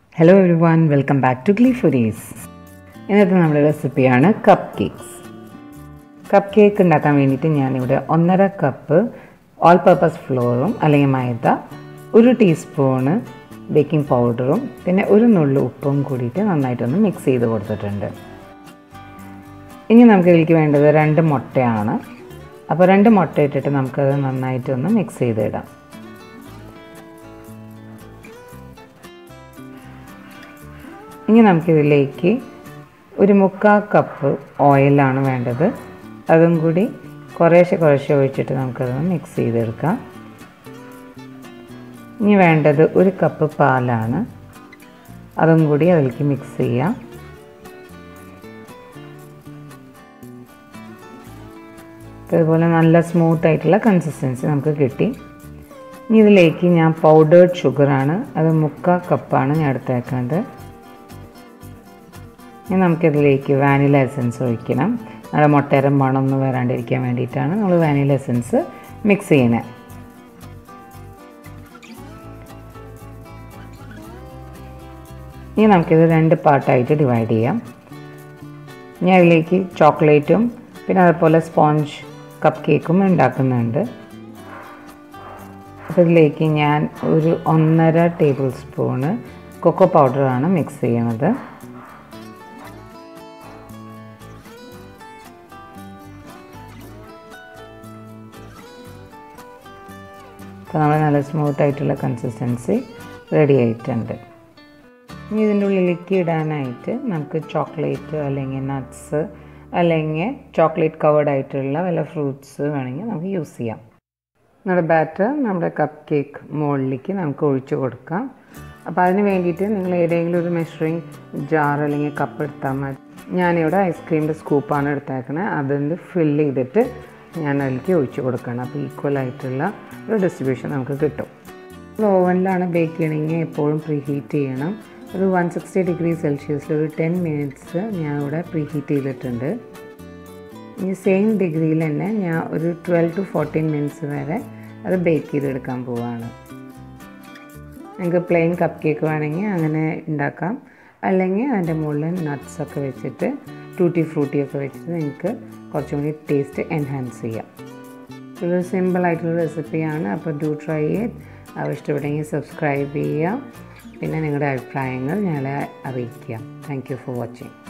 hello everyone welcome back to ക്ലീ foodies ഇന്നത്തെ നമ്മുടെ റെസിപ്പിയാണ് കപ്പ് കേക്ക്സ് കപ്പ് കേക്ക് ഉണ്ടാക്കാൻ വേണ്ടിയിട്ട് ഞാനിവിടെ ഒന്നര കപ്പ് ഓൾ പർപ്പസ് ഫ്ലോറും അല്ലെങ്കിൽ മൈദ ഒരു ടീസ്പൂണ് ബേക്കിംഗ് പൗഡറും പിന്നെ ഒരു നുള്ളു ഉപ്പും കൂടിയിട്ട് നന്നായിട്ടൊന്ന് മിക്സ് ചെയ്ത് കൊടുത്തിട്ടുണ്ട് ഇനി നമുക്ക് ഇതിലേക്ക് വേണ്ടത് രണ്ട് മുട്ടയാണ് അപ്പോൾ രണ്ട് മുട്ട ഇട്ടിട്ട് നമുക്കത് നന്നായിട്ടൊന്ന് മിക്സ് ചെയ്തിടാം ഇനി നമുക്കിതിലേക്ക് ഒരു മുക്കാൽ കപ്പ് ഓയിലാണ് വേണ്ടത് അതും കൂടി കുറേശ്ശെ കുറേശ്ശെ ഒഴിച്ചിട്ട് നമുക്കത് മിക്സ് ചെയ്തെടുക്കാം ഇനി വേണ്ടത് ഒരു കപ്പ് പാലാണ് അതും കൂടി അതിലേക്ക് മിക്സ് ചെയ്യാം ഇതുപോലെ നല്ല സ്മൂത്ത് ആയിട്ടുള്ള കൺസിസ്റ്റൻസി നമുക്ക് കിട്ടി ഇനി ഇതിലേക്ക് ഞാൻ പൗഡേർഡ് ഷുഗറാണ് അത് മുക്കാൽ കപ്പാണ് ഞാൻ എടുത്തേക്കുന്നത് ഇനി നമുക്കിതിലേക്ക് വാനില എസൻസ് ഒഴിക്കണം നമ്മുടെ മുട്ടയുടെ മണമൊന്നും വരാണ്ടിരിക്കാൻ വേണ്ടിയിട്ടാണ് നമ്മൾ വാനില എസൻസ് മിക്സ് ചെയ്യണേ ഇനി നമുക്കിത് രണ്ട് പാർട്ടായിട്ട് ഡിവൈഡ് ചെയ്യാം ഞാൻ ഇതിലേക്ക് ചോക്ലേറ്റും പിന്നെ അതുപോലെ സ്പോഞ്ച് കപ്പ് കേക്കും ഉണ്ടാക്കുന്നുണ്ട് അപ്പോൾ ഇതിലേക്ക് ഞാൻ ഒരു ഒന്നര ടേബിൾ സ്പൂണ് കൊക്കോ പൗഡറാണ് മിക്സ് ചെയ്യണത് അപ്പോൾ നമ്മൾ നല്ല സ്മൂത്ത് ആയിട്ടുള്ള കൺസിസ്റ്റൻസി റെഡി ആയിട്ടുണ്ട് ഇനി ഇതിൻ്റെ ഉള്ളിലേക്ക് ഇടാനായിട്ട് നമുക്ക് ചോക്ലേറ്റ് അല്ലെങ്കിൽ നട്ട്സ് അല്ലെങ്കിൽ ചോക്ലേറ്റ് കവേർഡ് ആയിട്ടുള്ള വല്ല ഫ്രൂട്ട്സ് വേണമെങ്കിൽ നമുക്ക് യൂസ് ചെയ്യാം നമ്മുടെ ബാറ്റർ നമ്മുടെ കപ്പ് കേക്ക് മുകളിലേക്ക് നമുക്ക് ഒഴിച്ചു കൊടുക്കാം അപ്പോൾ അതിന് വേണ്ടിയിട്ട് നിങ്ങൾ ഏതെങ്കിലും ഒരു മെഷറിങ് ജാർ അല്ലെങ്കിൽ കപ്പ് എടുത്താൽ മതി ഞാനിവിടെ ഐസ്ക്രീമിൻ്റെ സ്കൂപ്പാണ് എടുത്തേക്കണത് അതിൽ ഫില്ല് ചെയ്തിട്ട് ഞാൻ അതിലേക്ക് ഒഴിച്ചു കൊടുക്കണം അപ്പോൾ ഈക്വൽ ആയിട്ടുള്ള ഒരു ഡിസ്ട്രിബ്യൂഷൻ നമുക്ക് കിട്ടും ഓവനിലാണ് ബേക്ക് ചെയ്യണമെങ്കിൽ എപ്പോഴും പ്രീ ഹീറ്റ് ചെയ്യണം ഒരു വൺ സിക്സ്റ്റി ഡിഗ്രി സെൽഷ്യസിൽ ഒരു ടെൻ മിനിറ്റ്സ് ഞാൻ ഇവിടെ പ്രീ ഹീറ്റ് ചെയ്തിട്ടുണ്ട് ഈ സെയിം ഡിഗ്രിയിൽ തന്നെ ഞാൻ ഒരു ട്വൽവ് ടു ഫോർട്ടീൻ മിനിറ്റ്സ് വരെ അത് ബേക്ക് ചെയ്തെടുക്കാൻ പോവുകയാണ് നിങ്ങൾക്ക് പ്ലെയിൻ കപ്പ് കേക്ക് വേണമെങ്കിൽ അങ്ങനെ ഉണ്ടാക്കാം അല്ലെങ്കിൽ അതിൻ്റെ മുകളിൽ നട്ട്സൊക്കെ വെച്ചിട്ട് ടൂട്ടി ഫ്രൂട്ടിയൊക്കെ വെച്ചിട്ട് നിങ്ങൾക്ക് കുറച്ചും കൂടി ടേസ്റ്റ് എൻഹാൻസ് ചെയ്യാം ഇത് സിമ്പിളായിട്ടുള്ള റെസിപ്പിയാണ് അപ്പോൾ ഡു ട്രൈ ചെയ്ത് ഇഷ്ടപ്പെട്ടെങ്കിൽ സബ്സ്ക്രൈബ് ചെയ്യുക പിന്നെ നിങ്ങളുടെ അഭിപ്രായങ്ങൾ ഞങ്ങളെ അറിയിക്കുക താങ്ക് യു ഫോർ വാച്ചിങ്